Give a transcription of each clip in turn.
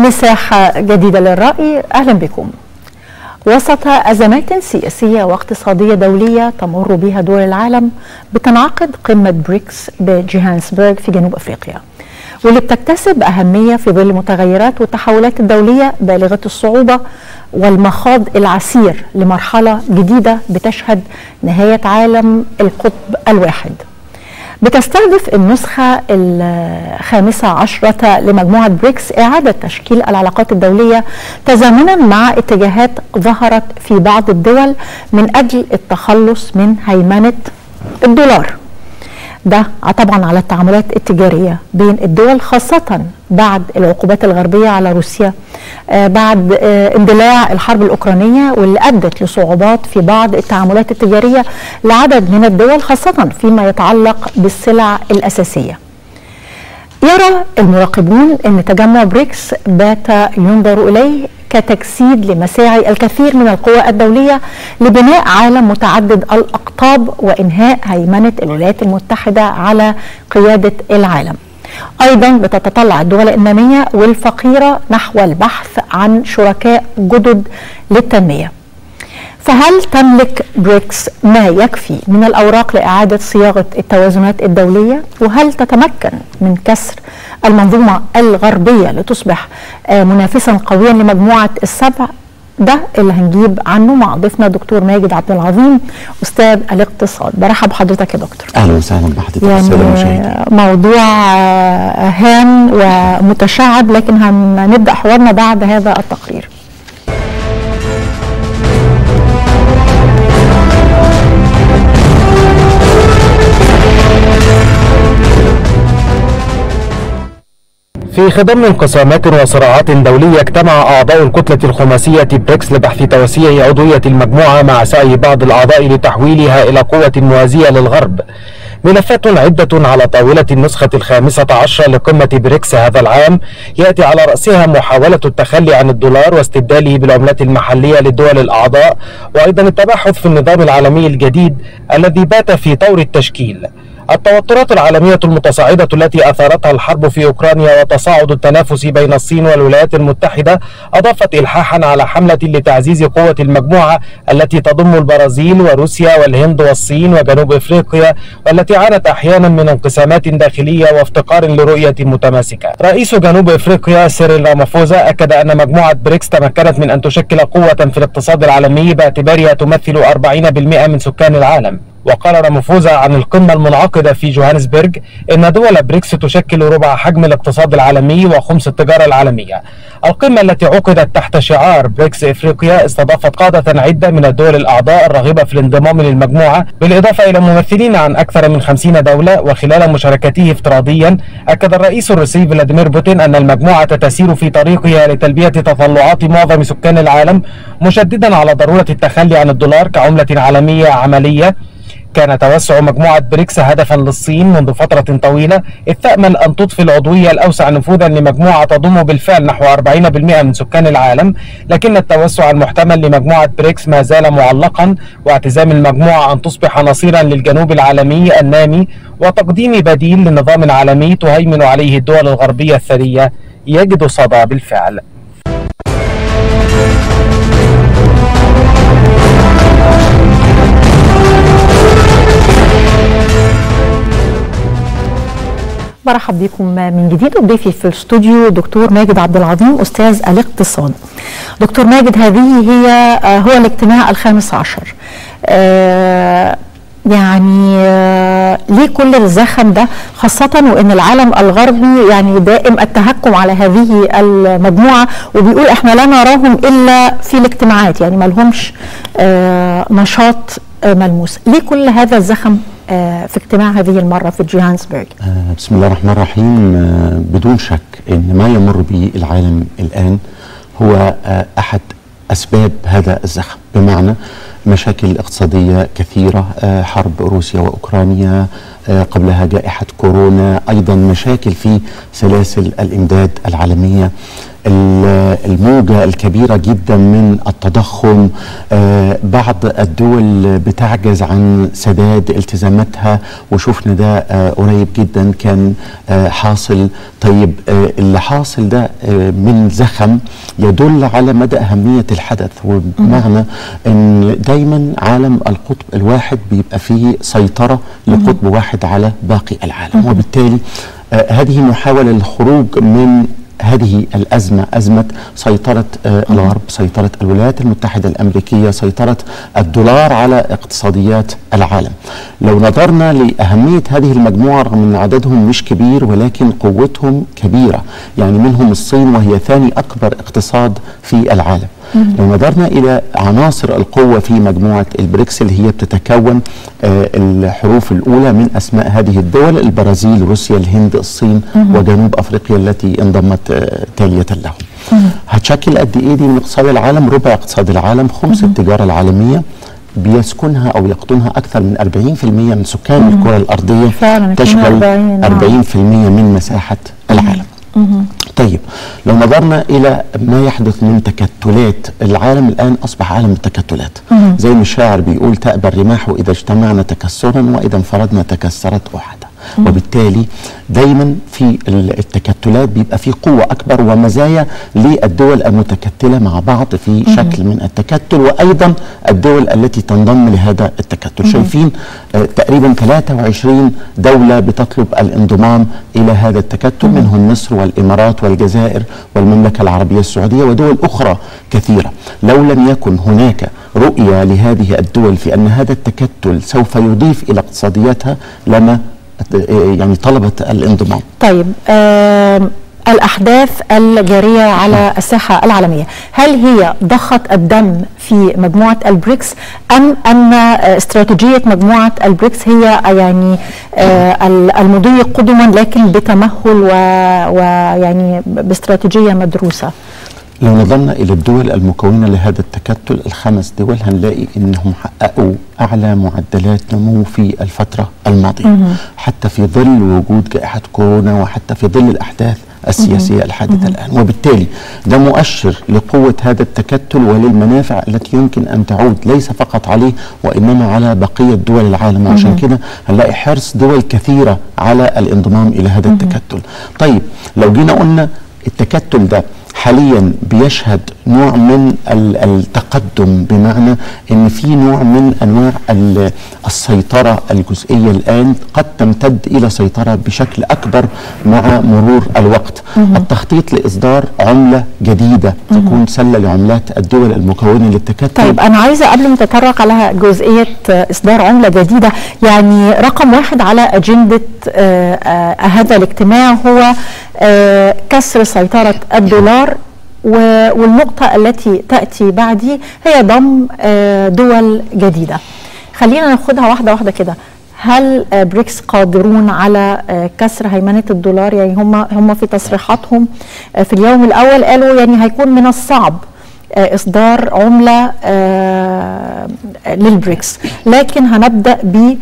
مساحة جديدة للرأي أهلا بكم وسط أزمات سياسية واقتصادية دولية تمر بها دول العالم بتنعقد قمة بريكس بجوهانسبرغ في جنوب أفريقيا واللي بتكتسب أهمية في ظل المتغيرات والتحولات الدولية بالغة الصعوبة والمخاض العسير لمرحلة جديدة بتشهد نهاية عالم القطب الواحد بتستهدف النسخة الخامسة عشرة لمجموعة بريكس إعادة تشكيل العلاقات الدولية تزامنا مع اتجاهات ظهرت في بعض الدول من أجل التخلص من هيمنة الدولار ده طبعا على التعاملات التجارية بين الدول خاصة بعد العقوبات الغربية على روسيا آه بعد آه اندلاع الحرب الأوكرانية واللي أدت لصعوبات في بعض التعاملات التجارية لعدد من الدول خاصة فيما يتعلق بالسلع الأساسية يرى المراقبون أن تجمع بريكس بات ينظر إليه كتجسيد لمساعي الكثير من القوى الدولية لبناء عالم متعدد الأقطاب وإنهاء هيمنة الولايات المتحدة على قيادة العالم أيضا بتتطلع الدول النامية والفقيرة نحو البحث عن شركاء جدد للتنمية فهل تملك بريكس ما يكفي من الأوراق لإعادة صياغة التوازنات الدولية وهل تتمكن من كسر المنظومة الغربية لتصبح منافسا قويا لمجموعة السبع ده اللي هنجيب عنه مع ضيفنا دكتور ماجد عبد العظيم استاذ الاقتصاد برحب بحضرتك يا دكتور اهلا وسهلا بحضرتك يعني موضوع هام ومتشعب لكن هنبدا حوارنا بعد هذا التقرير في خضم انقسامات وصراعات دولية اجتمع أعضاء الكتلة الخماسية بريكس لبحث توسيع عضوية المجموعة مع سعي بعض الأعضاء لتحويلها إلى قوة موازية للغرب ملفات عدة على طاولة النسخة الخامسة عشر لقمة بريكس هذا العام يأتي على رأسها محاولة التخلي عن الدولار واستبداله بالعملات المحلية للدول الأعضاء وأيضا التباحث في النظام العالمي الجديد الذي بات في طور التشكيل التوترات العالمية المتصاعدة التي أثارتها الحرب في أوكرانيا وتصاعد التنافس بين الصين والولايات المتحدة أضافت إلحاحا على حملة لتعزيز قوة المجموعة التي تضم البرازيل وروسيا والهند والصين وجنوب إفريقيا والتي عانت أحيانا من انقسامات داخلية وافتقار لرؤية متماسكة رئيس جنوب إفريقيا سيريل رامافوزا أكد أن مجموعة بريكس تمكنت من أن تشكل قوة في الاقتصاد العالمي باعتبارها تمثل 40% من سكان العالم وقال رامفوزا عن القمة المنعقدة في جوهانسبرج إن دول بريكس تشكل ربع حجم الاقتصاد العالمي وخمس التجارة العالمية القمة التي عقدت تحت شعار بريكس إفريقيا استضافت قادة عدة من الدول الأعضاء الراغبة في الانضمام للمجموعة بالإضافة إلى ممثلين عن أكثر من خمسين دولة وخلال مشاركته افتراضيا أكد الرئيس الروسي فلاديمير بوتين أن المجموعة تسير في طريقها لتلبية تطلعات معظم سكان العالم مشددا على ضرورة التخلي عن الدولار كعملة عالمية عملية كان توسع مجموعة بريكس هدفا للصين منذ فترة طويلة إذ تأمل أن تضفي العضوية الأوسع نفوذا لمجموعة تضم بالفعل نحو 40% من سكان العالم لكن التوسع المحتمل لمجموعة بريكس ما زال معلقا واعتزام المجموعة أن تصبح نصيرا للجنوب العالمي النامي وتقديم بديل للنظام العالمي تهيمن عليه الدول الغربية الثرية يجد صدى بالفعل برحب بكم من جديد وضيفي في الاستوديو دكتور ماجد عبد العظيم استاذ الاقتصاد. دكتور ماجد هذه هي هو الاجتماع الخامس عشر. آه يعني آه ليه كل الزخم ده خاصة وإن العالم الغربي يعني دائم التهكم على هذه المجموعة وبيقول إحنا لا نراهم إلا في الاجتماعات يعني ما لهمش آه نشاط آه ملموس ليه كل هذا الزخم في اجتماع هذه المرة في جوهانسبرغ بسم الله الرحمن الرحيم بدون شك أن ما يمر به العالم الآن هو أحد أسباب هذا الزخم بمعنى مشاكل اقتصادية كثيرة آه، حرب روسيا وأوكرانيا آه، قبلها جائحة كورونا أيضا مشاكل في سلاسل الإمداد العالمية ال- الموجة الكبيرة جدا من التضخم آه، بعض الدول بتعجز عن سداد التزاماتها وشفنا ده آه، قريب جدا كان آه، حاصل طيب آه، اللي حاصل ده آه، من زخم يدل على مدى أهمية الحدث وبمعنى أن دايما عالم القطب الواحد بيبقى فيه سيطرة لقطب واحد على باقي العالم وبالتالي آه، هذه محاولة للخروج من هذه الأزمة أزمة سيطرة آه، الغرب سيطرة الولايات المتحدة الأمريكية سيطرة الدولار على اقتصاديات العالم لو نظرنا لأهمية هذه المجموعة رغم أن عددهم مش كبير ولكن قوتهم كبيرة يعني منهم الصين وهي ثاني أكبر اقتصاد في العالم لو نظرنا إلى عناصر القوة في مجموعة البريكس اللي هي بتتكون آه، الحروف الأولى من أسماء هذه الدول البرازيل روسيا الهند الصين وجنوب أفريقيا التي انضمت آه، تالية لهم هتشكل قد إيه دي من اقتصاد العالم ربع اقتصاد العالم خمس التجارة العالمية بيسكنها أو يقطنها أكثر من 40% من سكان الكرة الأرضية فعلاً، تشمل 42 نعم. 40% من مساحة العالم طيب لو نظرنا الى ما يحدث من تكتلات العالم الان اصبح عالم التكتلات زي ما الشاعر بيقول تأبى الرماح اذا اجتمعنا تكسرا واذا انفردنا تكسرت احدا وبالتالي دايما في ال- التكتلات بيبقى في قوه اكبر ومزايا للدول المتكتله مع بعض في شكل من التكتل وايضا الدول التي تنضم لهذا التكتل شايفين آه، تقريبا 23 دوله بتطلب الانضمام الى هذا التكتل منهم مصر والامارات والجزائر والمملكه العربيه السعوديه ودول اخرى كثيره لو لم يكن هناك رؤيه لهذه الدول في ان هذا التكتل سوف يضيف الى اقتصادياتها لما آه، يعني طلبت الانضمام طيب آم، الأحداث الجارية على الساحة العالمية هل هي ضخت الدم في مجموعة البريكس أم أن آه، استراتيجية مجموعة البريكس هي يعني آه، ال- المضي قدما لكن بتمهل و- ويعني باستراتيجية مدروسة لو نظرنا الى الدول المكونه لهذا التكتل الخمس دول هنلاقي انهم حققوا اعلى معدلات نمو في الفتره الماضيه حتى في ظل وجود جائحه كورونا وحتى في ظل الاحداث السياسيه الحادثه الان وبالتالي ده مؤشر لقوه هذا التكتل وللمنافع التي يمكن ان تعود ليس فقط عليه وانما على بقيه دول العالم وعشان كده هنلاقي حرص دول كثيره على الانضمام الى هذا التكتل طيب لو جينا قلنا التكتل ده حاليا بيشهد نوع من ال- التقدم بمعنى ان في نوع من انواع ال- السيطره الجزئيه الان قد تمتد الى سيطره بشكل اكبر مع مرور الوقت التخطيط لاصدار عمله جديده تكون سله لعملات الدول المكونه للتكتل طيب أنا عايزة قبل ما تطرق على جزئية آه، إصدار عملة جديدة يعني رقم واحد على أجندة آه، آه، هذا الاجتماع هو آه، كسر سيطرة الدولار و- والنقطة التي تأتي بعدي هي ضم آه، دول جديدة خلينا ناخدها واحدة واحدة كده هل آه، بريكس قادرون على آه، كسر هيمنة الدولار يعني هم هم في تصريحاتهم آه، في اليوم الأول قالوا يعني هيكون من الصعب آه، اصدار عمله آه، للبريكس لكن هنبدا ب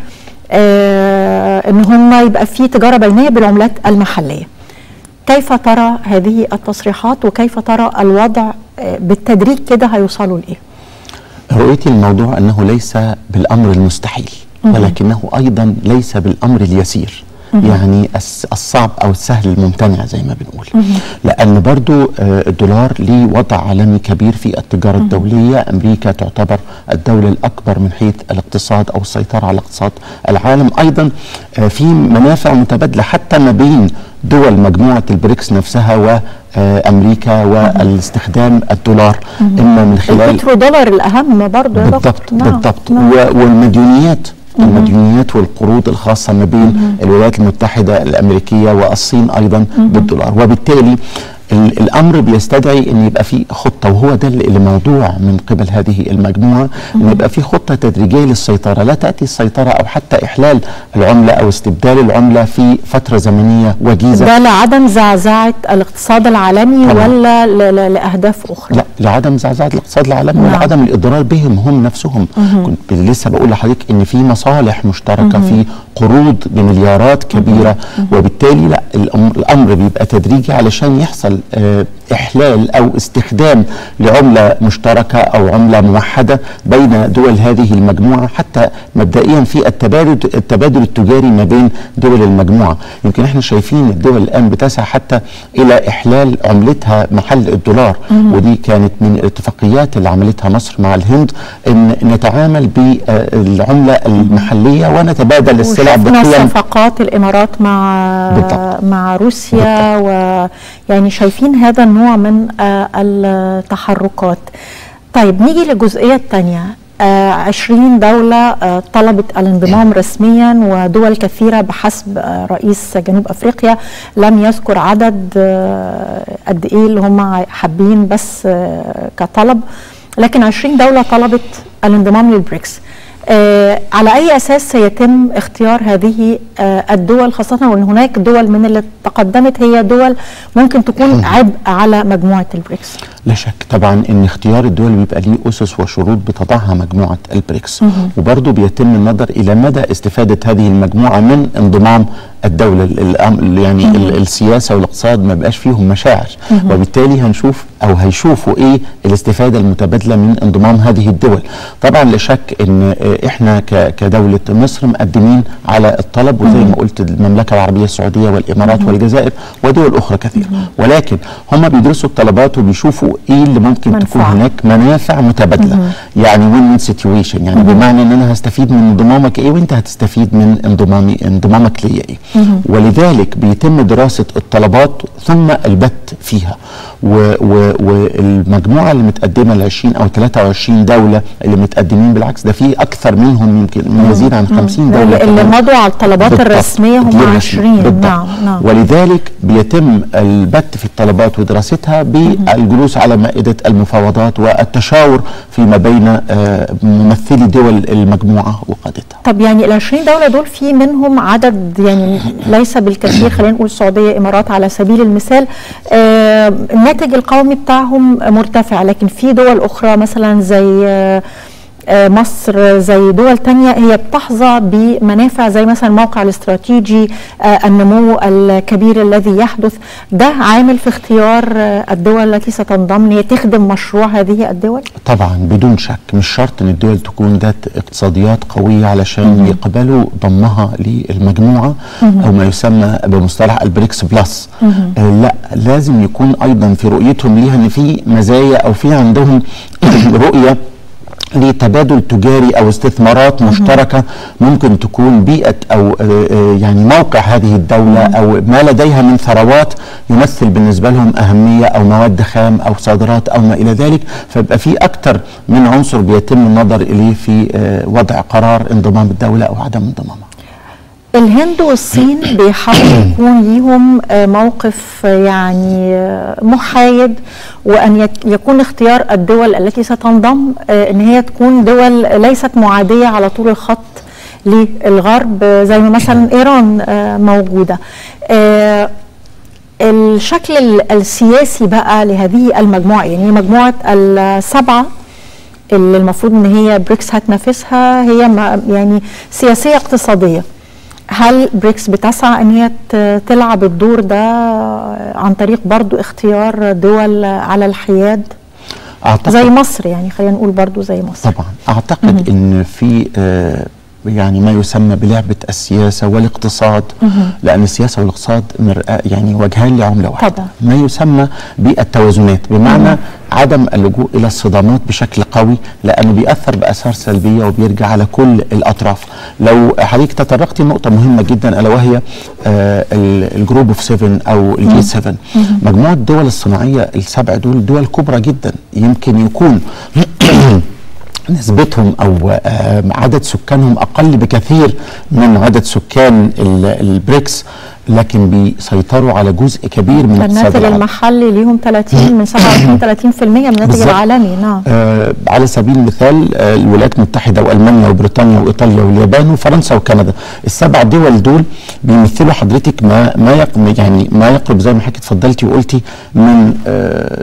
آه، ان هم يبقى في تجاره بينيه بالعملات المحليه كيف ترى هذه التصريحات وكيف ترى الوضع آه، بالتدريج كده هيوصلوا لايه رؤيتي الموضوع انه ليس بالامر المستحيل ولكنه ايضا ليس بالامر اليسير يعني الس- الصعب او السهل الممتنع زي ما بنقول لان برضو آه، الدولار ليه وضع عالمي كبير في التجاره الدوليه امريكا تعتبر الدوله الاكبر من حيث الاقتصاد او السيطره على اقتصاد العالم ايضا آه، في منافع متبادله حتى ما بين دول مجموعه البريكس نفسها وامريكا والاستخدام الدولار اما من خلال البترو دولار الاهم برضه يا دكتور. بالضبط نعم، بالضبط نعم. و- والمديونيات المديونيات والقروض الخاصة ما بين الولايات المتحدة الأمريكية والصين أيضا بالدولار وبالتالي ال- الامر بيستدعي ان يبقى في خطه وهو ده اللي اللي موضوع من قبل هذه المجموعه ان يبقى في خطه تدريجيه للسيطره لا تاتي السيطره او حتى احلال العمله او استبدال العمله في فتره زمنيه وجيزه ده لعدم زعزعه الاقتصاد العالمي طبعاً. ولا ل- ل- لاهداف اخرى لا لعدم زعزعه الاقتصاد العالمي نعم. ولعدم الاضرار بهم هم نفسهم كنت لسه بقول لحضرتك ان في مصالح مشتركه في قروض بمليارات كبيره وبالتالي لا الامر, الأمر بيبقى تدريجي علشان يحصل آه، احلال او استخدام لعمله مشتركه او عمله موحده بين دول هذه المجموعه حتى مبدئيا في التبادل التبادل التجاري ما بين دول المجموعه يمكن احنا شايفين الدول الان بتسعى حتى الى احلال عملتها محل الدولار ودي كانت من الاتفاقيات اللي عملتها مصر مع الهند ان نتعامل بالعمله المحليه ونتبادل السلع وشفنا بقيم صفقات الامارات مع بالضبط. مع روسيا ويعني شايفين هذا النوع من آه، التحركات طيب نيجي للجزئيه الثانيه آه، 20 دولة آه، طلبت الانضمام رسميا ودول كثيرة بحسب آه، رئيس جنوب أفريقيا لم يذكر عدد آه، قد إيه اللي هم حابين بس آه، كطلب لكن 20 دولة طلبت الانضمام للبريكس آه على أي أساس سيتم اختيار هذه آه الدول خاصة وأن هناك دول من اللي تقدمت هي دول ممكن تكون عبء على مجموعة البريكس لا شك طبعا ان اختيار الدول بيبقى ليه اسس وشروط بتضعها مجموعه البريكس وبرضه بيتم النظر الى مدى استفاده هذه المجموعه من انضمام الدوله ال- الأم- يعني ال- السياسه والاقتصاد ما بقاش فيهم مشاعر وبالتالي هنشوف او هيشوفوا ايه الاستفاده المتبادله من انضمام هذه الدول طبعا لا شك ان آه، احنا ك- كدوله مصر مقدمين على الطلب وزي ما قلت المملكه العربيه السعوديه والامارات والجزائر ودول اخرى كثيره ولكن هم بيدرسوا الطلبات وبيشوفوا ايه اللي ممكن منفعة. تكون هناك منافع متبادله يعني وين وين سيتويشن يعني بمعنى ان انا هستفيد من انضمامك ايه وانت هتستفيد من انضمامي انضمامك ليا ايه ولذلك بيتم دراسه الطلبات ثم البت فيها و و والمجموعه اللي متقدمه ال 20 او 23 دوله اللي متقدمين بالعكس ده في اكثر منهم يمكن من يزيد عن 50 دوله اللي, اللي كمان. مضوا على الطلبات بالضبط. الرسمية هم غير 20 رسمي. بالضبط. نعم نعم ولذلك بيتم البت في الطلبات ودراستها بالجلوس على مائدة المفاوضات والتشاور فيما بين آه، ممثلي دول المجموعة وقادتها طب يعني ال 20 دولة دول في منهم عدد يعني ليس بالكثير خلينا نقول السعودية إمارات على سبيل المثال آه الناتج القومي بتاعهم مرتفع لكن في دول أخرى مثلا زي آه آه، مصر زي دول تانية هي بتحظى بمنافع زي مثلا الموقع الاستراتيجي آه، النمو الكبير الذي يحدث ده عامل في اختيار آه، الدول التي ستنضم إن هي تخدم مشروع هذه الدول طبعا بدون شك مش شرط ان الدول تكون ذات اقتصاديات قوية علشان يقبلوا ضمها للمجموعة او ما يسمى بمصطلح البريكس بلس آه لا لازم يكون ايضا في رؤيتهم ليها ان في مزايا او في عندهم رؤية لتبادل تجاري او استثمارات مشتركه ممكن تكون بيئه او آه، آه، يعني موقع هذه الدوله او ما لديها من ثروات يمثل بالنسبه لهم اهميه او مواد خام او صادرات او ما الى ذلك فيبقى في اكثر من عنصر بيتم النظر اليه في آه، وضع قرار انضمام الدوله او عدم انضمامها. الهند والصين بيحاولوا يكون ليهم آه، موقف آه، يعني آه، محايد وان يك- يكون اختيار الدول التي ستنضم آه، ان هي تكون دول ليست معاديه على طول الخط للغرب آه، زي ما مثلا ايران آه، موجوده. آه، الشكل ال- السياسي بقى لهذه المجموعه يعني هي مجموعه السبعه اللي المفروض ان هي بريكس هتنافسها هي ما- يعني سياسيه اقتصاديه هل بريكس بتسعى ان هي ت- تلعب الدور ده عن طريق برضو اختيار دول على الحياد اعتقد زي مصر يعني خلينا نقول برضو زي مصر طبعا اعتقد ان في آه، يعني ما يسمى بلعبه السياسه والاقتصاد لان السياسه والاقتصاد مرآة يعني وجهان لعمله واحده طبعا. ما يسمى بالتوازنات بمعنى عدم اللجوء الى الصدامات بشكل قوي لانه بيأثر باثار سلبيه وبيرجع على كل الاطراف لو حضرتك تطرقتي لنقطه مهمه جدا الا وهي آه، ال- الجروب اوف 7 او الجي 7 مجموعه الدول الصناعيه السبع دول دول كبرى جدا يمكن يكون نسبتهم او آه، عدد سكانهم اقل بكثير من عدد سكان ال- البريكس لكن بيسيطروا على جزء كبير من اقتصاد الناتج العالم. المحلي ليهم 30 من 27 30% من الناتج بالظبط. العالمي نعم آه على سبيل المثال آه الولايات المتحده والمانيا وبريطانيا وايطاليا واليابان وفرنسا وكندا السبع دول دول بيمثلوا حضرتك ما ما يق- يعني ما يقرب زي ما حضرتك اتفضلتي وقلتي من آه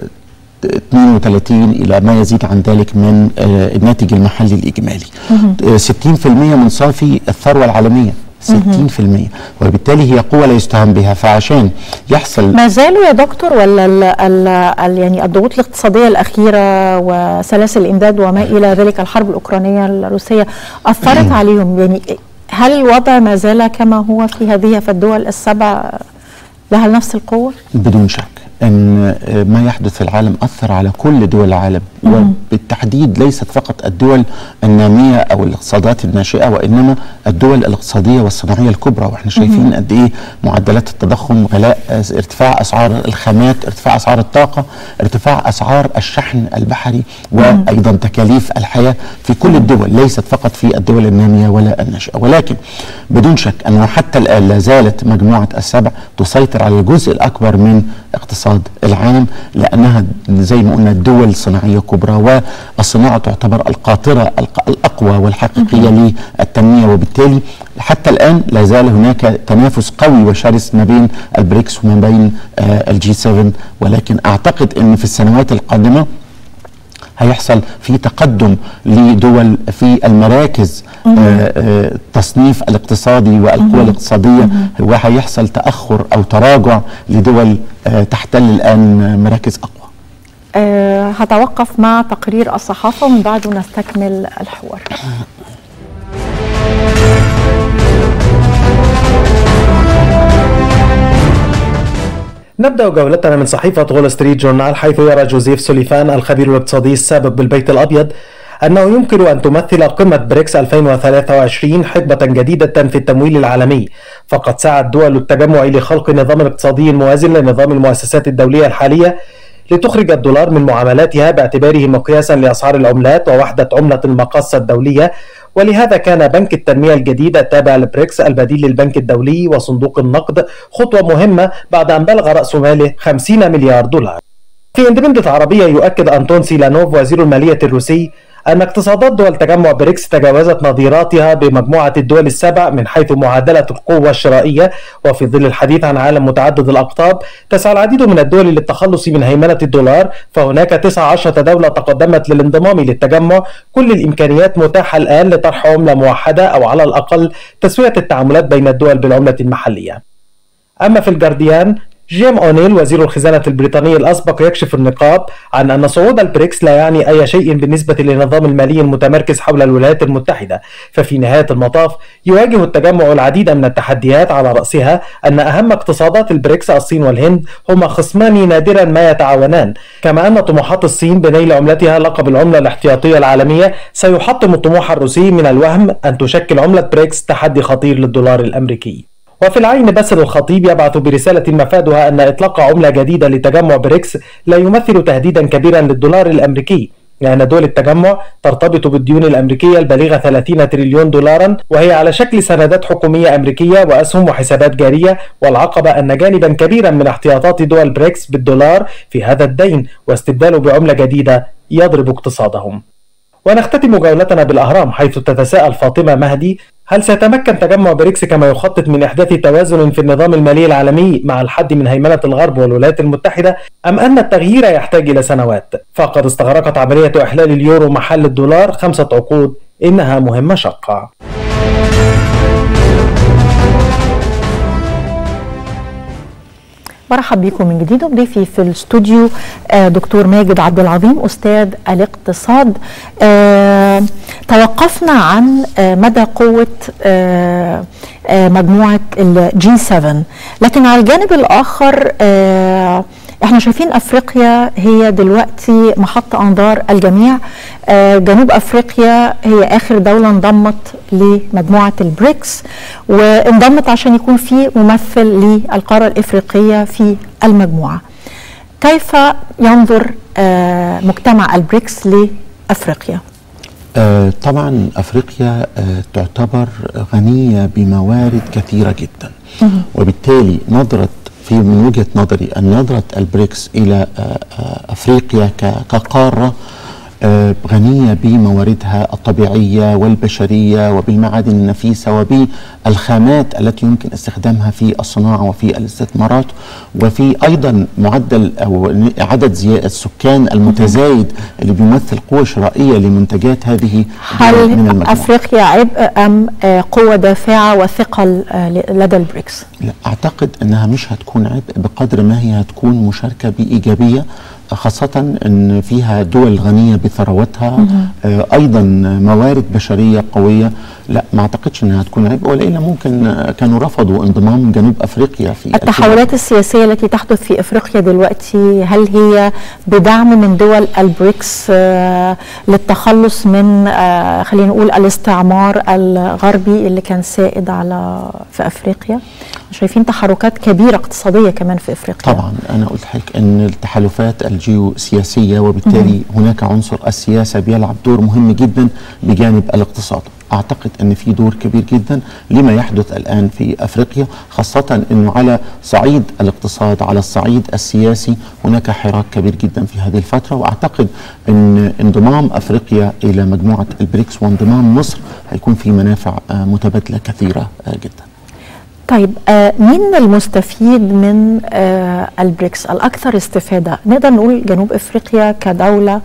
32 الى ما يزيد عن ذلك من آه الناتج المحلي الاجمالي آه 60% من صافي الثروه العالميه 60% وبالتالي هي قوه لا يستهان بها فعشان يحصل ما زالوا يا دكتور ولا ال ال ال يعني الضغوط الاقتصاديه الاخيره وسلاسل الامداد وما الى ذلك الحرب الاوكرانيه الروسيه اثرت عليهم يعني هل الوضع ما زال كما هو في هذه في الدول السبع لها نفس القوه؟ بدون شك ان ما يحدث في العالم اثر على كل دول العالم وبالتحديد ليست فقط الدول الناميه او الاقتصادات الناشئه وانما الدول الاقتصاديه والصناعيه الكبرى واحنا شايفين قد ايه معدلات التضخم غلاء ارتفاع اسعار الخامات ارتفاع اسعار الطاقه ارتفاع اسعار الشحن البحري وايضا تكاليف الحياه في كل الدول ليست فقط في الدول الناميه ولا الناشئه ولكن بدون شك انه حتى الان لا زالت مجموعه السبع تسيطر على الجزء الاكبر من اقتصاد العالم لانها زي ما قلنا دول صناعيه كبرى والصناعه تعتبر القاطره الق- الاقوى والحقيقيه للتنميه وبالتالي حتى الان لا زال هناك تنافس قوي وشرس ما بين البريكس وما بين آه، الجي 7 ولكن اعتقد ان في السنوات القادمه هيحصل في تقدم لدول في المراكز آه، آه، التصنيف الاقتصادي والقوى الاقتصادية وهيحصل تأخر أو تراجع لدول آه، تحتل الآن مراكز أقوى أه هتوقف مع تقرير الصحافه ومن بعده نستكمل الحوار نبدأ جولتنا من صحيفة وول ستريت جورنال حيث يرى جوزيف سوليفان الخبير الاقتصادي السابق بالبيت الأبيض أنه يمكن أن تمثل قمة بريكس 2023 حقبة جديدة في التمويل العالمي فقد سعى الدول التجمع لخلق نظام اقتصادي موازن لنظام المؤسسات الدولية الحالية لتخرج الدولار من معاملاتها باعتباره مقياسا لأسعار العملات ووحدة عملة المقاصة الدولية ولهذا كان بنك التنمية الجديد التابع لبريكس البديل للبنك الدولي وصندوق النقد خطوة مهمة بعد أن بلغ رأس ماله 50 مليار دولار في اندبندنت عربية يؤكد أنتون سيلانوف وزير المالية الروسي أن اقتصادات دول تجمع بريكس تجاوزت نظيراتها بمجموعة الدول السبع من حيث معادلة القوة الشرائية وفي ظل الحديث عن عالم متعدد الأقطاب تسعى العديد من الدول للتخلص من هيمنة الدولار فهناك 19 دولة تقدمت للانضمام للتجمع كل الإمكانيات متاحة الآن لطرح عملة موحدة أو على الأقل تسوية التعاملات بين الدول بالعملة المحلية أما في الجارديان جيم أونيل وزير الخزانة البريطاني الأسبق يكشف النقاب عن أن صعود البريكس لا يعني أي شيء بالنسبة للنظام المالي المتمركز حول الولايات المتحدة ففي نهاية المطاف يواجه التجمع العديد من التحديات على رأسها أن أهم اقتصادات البريكس الصين والهند هما خصمان نادرا ما يتعاونان كما أن طموحات الصين بنيل عملتها لقب العملة الاحتياطية العالمية سيحطم الطموح الروسي من الوهم أن تشكل عملة بريكس تحدي خطير للدولار الأمريكي وفي العين باسل الخطيب يبعث برسالة مفادها أن إطلاق عملة جديدة لتجمع بريكس لا يمثل تهديدا كبيرا للدولار الأمريكي لأن دول التجمع ترتبط بالديون الأمريكية البالغة 30 تريليون دولارا وهي على شكل سندات حكومية أمريكية وأسهم وحسابات جارية والعقبة أن جانبا كبيرا من احتياطات دول بريكس بالدولار في هذا الدين واستبداله بعملة جديدة يضرب اقتصادهم ونختتم جولتنا بالأهرام حيث تتساءل فاطمة مهدي هل سيتمكن تجمع بريكس كما يخطط من إحداث توازن في النظام المالي العالمي مع الحد من هيمنة الغرب والولايات المتحدة أم أن التغيير يحتاج إلى سنوات فقد استغرقت عملية إحلال اليورو محل الدولار خمسة عقود إنها مهمة شاقة مرحب بكم من جديد وضيفي في الاستوديو آه، دكتور ماجد عبد العظيم استاذ الاقتصاد آه، توقفنا عن آه، مدى قوه آه، آه، مجموعه الجي 7 لكن على الجانب الاخر آه، احنا شايفين افريقيا هي دلوقتي محط انظار الجميع آه، جنوب افريقيا هي اخر دوله انضمت لمجموعه البريكس وانضمت عشان يكون في ممثل للقاره الافريقيه في المجموعه كيف ينظر آه، مجتمع البريكس لافريقيا آه طبعا افريقيا آه تعتبر غنيه بموارد كثيره جدا وبالتالي نظره في من وجهه نظري ان نظره البريكس الى آه آه افريقيا ك- كقاره آه، غنية بمواردها الطبيعية والبشرية وبالمعادن النفيسة وبالخامات التي يمكن استخدامها في الصناعة وفي الاستثمارات وفي أيضا معدل أو ن- عدد زي- السكان المتزايد اللي بيمثل قوة شرائية لمنتجات هذه من هل المجموعة افريقيا عبء ام آه، قوه دافعه وثقل آه، ل- لدى البريكس؟ لا اعتقد انها مش هتكون عبء بقدر ما هي هتكون مشاركه بايجابيه خاصة ان فيها دول غنية بثرواتها آه ايضا موارد بشرية قوية لا ما اعتقدش انها هتكون عبء والا ممكن آه، كانوا رفضوا انضمام جنوب افريقيا في التحولات السياسية التي تحدث في افريقيا دلوقتي هل هي بدعم من دول البريكس آه، للتخلص من آه، خلينا نقول الاستعمار الغربي اللي كان سائد على في افريقيا؟ شايفين تحركات كبيرة اقتصادية كمان في افريقيا طبعا انا قلت لحضرتك ان التحالفات الجيوسياسيه وبالتالي هناك عنصر السياسه بيلعب دور مهم جدا بجانب الاقتصاد اعتقد ان في دور كبير جدا لما يحدث الان في افريقيا خاصه انه على صعيد الاقتصاد على الصعيد السياسي هناك حراك كبير جدا في هذه الفتره واعتقد ان انضمام افريقيا الى مجموعه البريكس وانضمام مصر هيكون في منافع آه، متبادله كثيره آه، جدا طيب آه مين المستفيد من آه البريكس الاكثر استفاده نقدر نقول جنوب افريقيا كدوله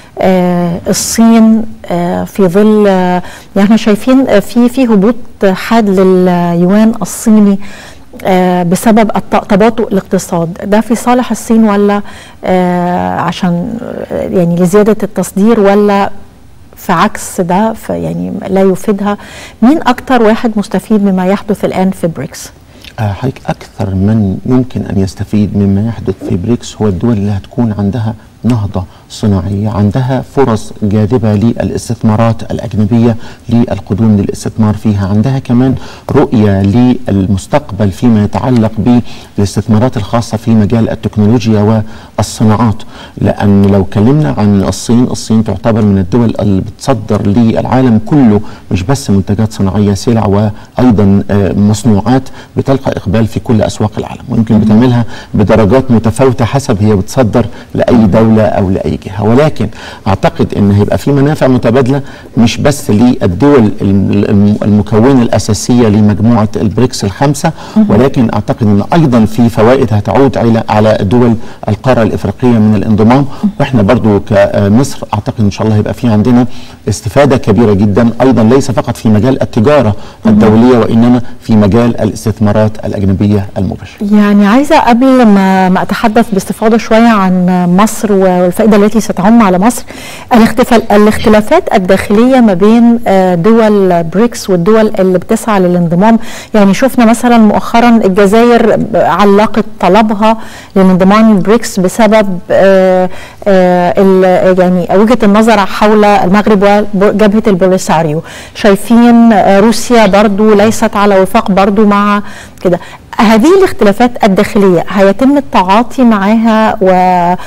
آه الصين آه في ظل آه يعني احنا شايفين آه في في هبوط حاد لليوان الصيني آه بسبب الت- تباطؤ الاقتصاد ده في صالح الصين ولا آه عشان آه، يعني لزياده التصدير ولا في عكس ده في يعني لا يفيدها مين اكتر واحد مستفيد مما يحدث الان في بريكس آه، حضرتك أكثر من يمكن أن يستفيد مما يحدث في بريكس هو الدول اللي هتكون عندها نهضة صناعية عندها فرص جاذبة للاستثمارات الأجنبية للقدوم للاستثمار فيها عندها كمان رؤية للمستقبل فيما يتعلق بالاستثمارات الخاصة في مجال التكنولوجيا والصناعات لأن لو كلمنا عن الصين الصين تعتبر من الدول اللي بتصدر للعالم كله مش بس منتجات صناعية سلع وأيضا آه، مصنوعات بتلقى إقبال في كل أسواق العالم ويمكن بتعملها بدرجات متفاوتة حسب هي بتصدر لأي دولة أو لأي جهة ولكن أعتقد أن هيبقى في منافع متبادلة مش بس للدول الم- الم- المكونة الأساسية لمجموعة البريكس الخمسة ولكن أعتقد أن أيضا في فوائد هتعود على على دول القارة الإفريقية من الانضمام وإحنا برضو كمصر أعتقد إن شاء الله هيبقى في عندنا استفادة كبيرة جدا أيضا ليس فقط في مجال التجارة الدولية وإنما في مجال الاستثمارات الأجنبية المباشرة يعني عايزه قبل ما ما اتحدث باستفاضه شويه عن مصر والفائده التي ستعم على مصر الاختفال الاختلافات الداخليه ما بين آه، دول بريكس والدول اللي بتسعى للانضمام يعني شفنا مثلا مؤخرا الجزائر علقت طلبها للانضمام بريكس بسبب آه، آه، ال- يعني وجهه النظر حول المغرب وجبهه البوليساريو شايفين آه، روسيا برضو ليست على وفاق برضو مع كده هذه الاختلافات الداخليه هيتم التعاطي معاها و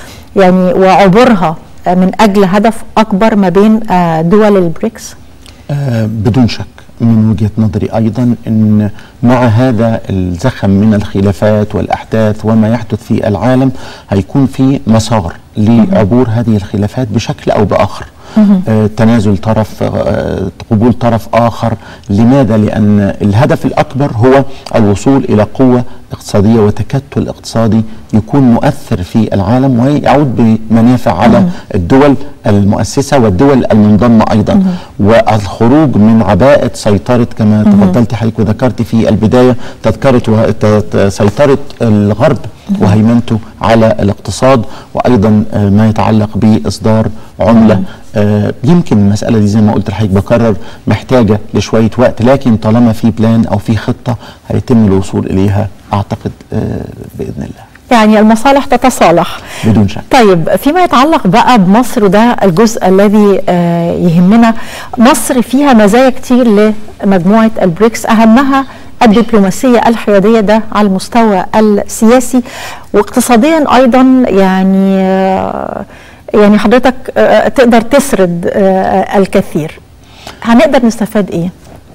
يعني وعبورها من اجل هدف اكبر ما بين آه، دول البريكس آه، بدون شك من وجهة نظري أيضا أن مع هذا الزخم من الخلافات والأحداث وما يحدث في العالم هيكون في مسار لعبور هذه الخلافات بشكل أو بآخر آه، تنازل طرف آه، قبول طرف آخر لماذا؟ لأن الهدف الأكبر هو الوصول إلى قوة اقتصادية وتكتل اقتصادي يكون مؤثر في العالم ويعود بمنافع على الدول المؤسسة والدول المنضمة أيضا والخروج من عباءة سيطرة كما تفضلت حضرتك وذكرت في البداية تذكرة و- ت- ت- سيطرة الغرب وهيمنته على الاقتصاد وأيضا آه، ما يتعلق بإصدار عملة آه، يمكن المسألة دي زي ما قلت لحضرتك بكرر محتاجة لشوية وقت لكن طالما في بلان أو في خطة هيتم الوصول إليها أعتقد آه، بإذن الله يعني المصالح تتصالح بدون شك طيب فيما يتعلق بقى بمصر وده الجزء الذي آه، يهمنا مصر فيها مزايا كتير لمجموعة البريكس أهمها الدبلوماسية الحيادية ده على المستوى السياسي واقتصاديا أيضا يعني آه، يعني حضرتك آه، تقدر تسرد آه، الكثير هنقدر نستفاد ايه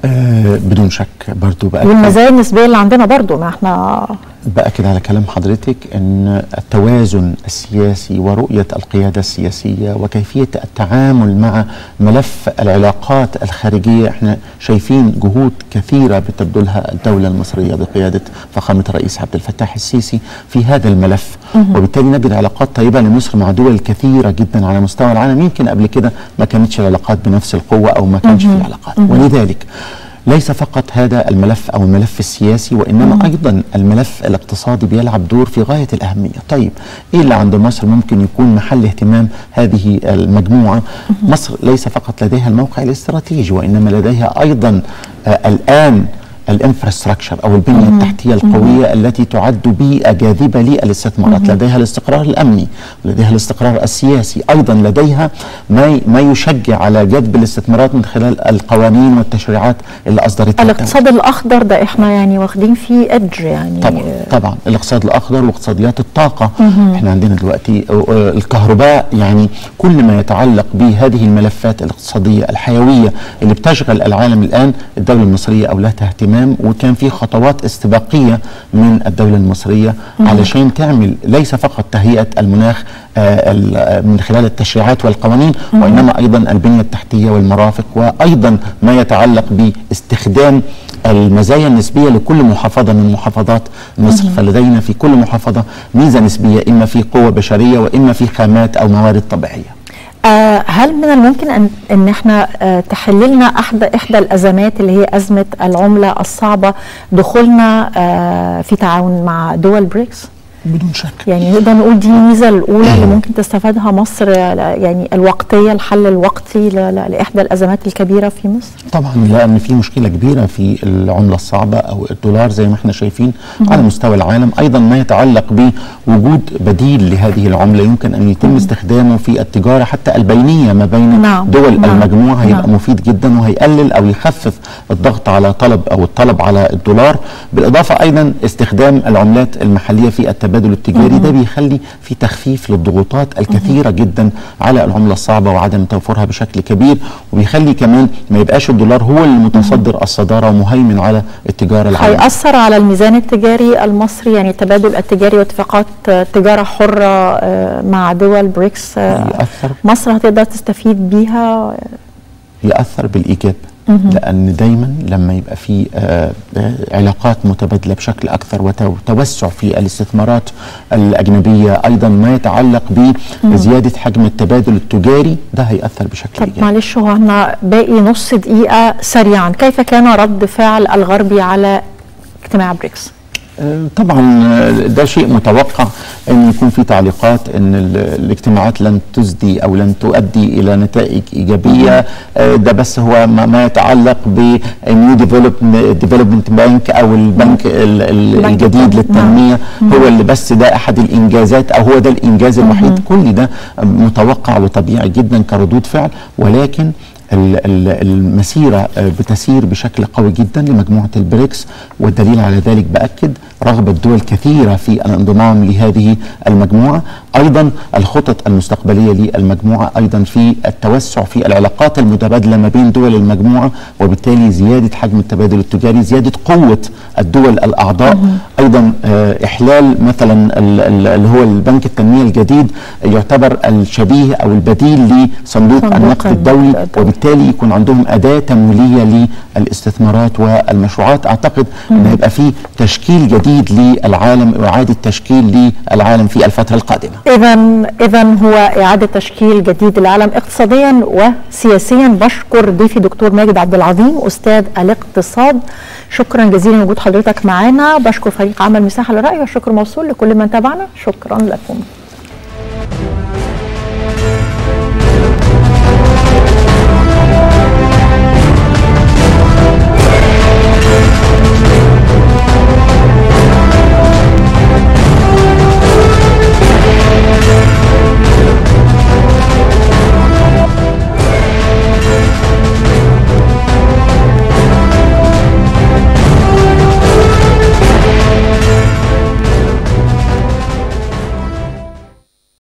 آه بدون شك برضو بأكد والمزايا النسبيه اللي عندنا برضو ما احنا بأكد على كلام حضرتك أن التوازن السياسي ورؤية القيادة السياسية وكيفية التعامل مع ملف العلاقات الخارجية احنا شايفين جهود كثيرة بتبذلها الدولة المصرية بقيادة فخامة الرئيس عبد الفتاح السيسي في هذا الملف وبالتالي نجد علاقات طيبة لمصر مع دول كثيرة جدا على مستوى العالم يمكن قبل كده ما كانتش العلاقات بنفس القوة أو ما كانش في علاقات ولذلك ليس فقط هذا الملف او الملف السياسي وانما مم. ايضا الملف الاقتصادي بيلعب دور في غايه الاهميه، طيب ايه اللي عند مصر ممكن يكون محل اهتمام هذه المجموعه؟ مم. مصر ليس فقط لديها الموقع الاستراتيجي وانما لديها ايضا آه الان الانفراستراكشر او البنيه التحتيه القويه التي تعد بيئه جاذبه للاستثمارات لديها الاستقرار الامني لديها الاستقرار السياسي ايضا لديها ما ما يشجع على جذب الاستثمارات من خلال القوانين والتشريعات اللي اصدرتها الاقتصاد الاخضر ده احنا يعني واخدين فيه ادج يعني طبعا طبعا الاقتصاد الاخضر واقتصاديات الطاقه احنا عندنا دلوقتي الكهرباء يعني كل ما يتعلق بهذه الملفات الاقتصاديه الحيويه اللي بتشغل العالم الان الدوله المصريه اولاتها اهتمام اهتمام وكان في خطوات استباقيه من الدوله المصريه مم. علشان تعمل ليس فقط تهيئه المناخ آه من خلال التشريعات والقوانين مم. وانما ايضا البنيه التحتيه والمرافق وايضا ما يتعلق باستخدام المزايا النسبيه لكل محافظه من محافظات مصر مم. فلدينا في كل محافظه ميزه نسبيه اما في قوه بشريه واما في خامات او موارد طبيعيه آه هل من الممكن ان ان احنا آه تحل لنا احدى احدى الازمات اللي هي ازمه العمله الصعبه دخولنا آه في تعاون مع دول بريكس؟ بدون شك يعني نقدر نقول دي الميزه الاولى اللي ممكن تستفادها مصر يعني الوقتيه الحل الوقتي لاحدى الازمات الكبيره في مصر طبعا لان في مشكله كبيره في العمله الصعبه او الدولار زي ما احنا شايفين مم. على مستوى العالم ايضا ما يتعلق بوجود بديل لهذه العمله يمكن ان يتم مم. استخدامه في التجاره حتى البينيه ما بين نعم. دول نعم. المجموعه هيبقى نعم. مفيد جدا وهيقلل او يخفف الضغط على طلب او الطلب على الدولار بالاضافه ايضا استخدام العملات المحليه في التبادل التبادل التجاري ده بيخلي في تخفيف للضغوطات الكثيره جدا على العمله الصعبه وعدم توفرها بشكل كبير وبيخلي كمان ما يبقاش الدولار هو المتصدر الصداره ومهيمن على التجاره العالميه. هيأثر على الميزان التجاري المصري يعني التبادل التجاري واتفاقات تجاره حره مع دول بريكس يأثر مصر هتقدر تستفيد بيها يأثر بالإيجاب لان دايما لما يبقى في آه علاقات متبادله بشكل اكثر وتوسع في الاستثمارات الاجنبيه ايضا ما يتعلق بزياده حجم التبادل التجاري ده هياثر بشكل طب معلش هو احنا باقي نص دقيقه سريعا كيف كان رد فعل الغربي على اجتماع بريكس؟ طبعا ده شيء متوقع ان يكون في تعليقات ان الاجتماعات لن تزدي او لن تؤدي الى نتائج ايجابيه ده بس هو ما يتعلق بنيو ديفلوبمنت بانك او البنك الجديد للتنميه هو اللي بس ده احد الانجازات او هو ده الانجاز الوحيد كل ده متوقع وطبيعي جدا كردود فعل ولكن المسيره بتسير بشكل قوي جدا لمجموعه البريكس والدليل على ذلك باكد رغبه دول كثيره في الانضمام لهذه المجموعه ايضا الخطط المستقبليه للمجموعه ايضا في التوسع في العلاقات المتبادله ما بين دول المجموعه وبالتالي زياده حجم التبادل التجاري زياده قوه الدول الاعضاء ايضا احلال مثلا اللي هو البنك التنميه الجديد يعتبر الشبيه او البديل لصندوق النقد الدولي وبالتالي يكون عندهم اداه تمويليه للاستثمارات والمشروعات اعتقد ان هيبقى في تشكيل جديد للعالم واعاده تشكيل للعالم في الفتره القادمه اذا اذا هو اعاده تشكيل جديد للعالم اقتصاديا وسياسيا بشكر ضيفي دكتور ماجد عبد العظيم استاذ الاقتصاد شكرا جزيلا لوجود حضرتك معانا بشكر فريق عمل مساحه للراي والشكر موصول لكل من تابعنا شكرا لكم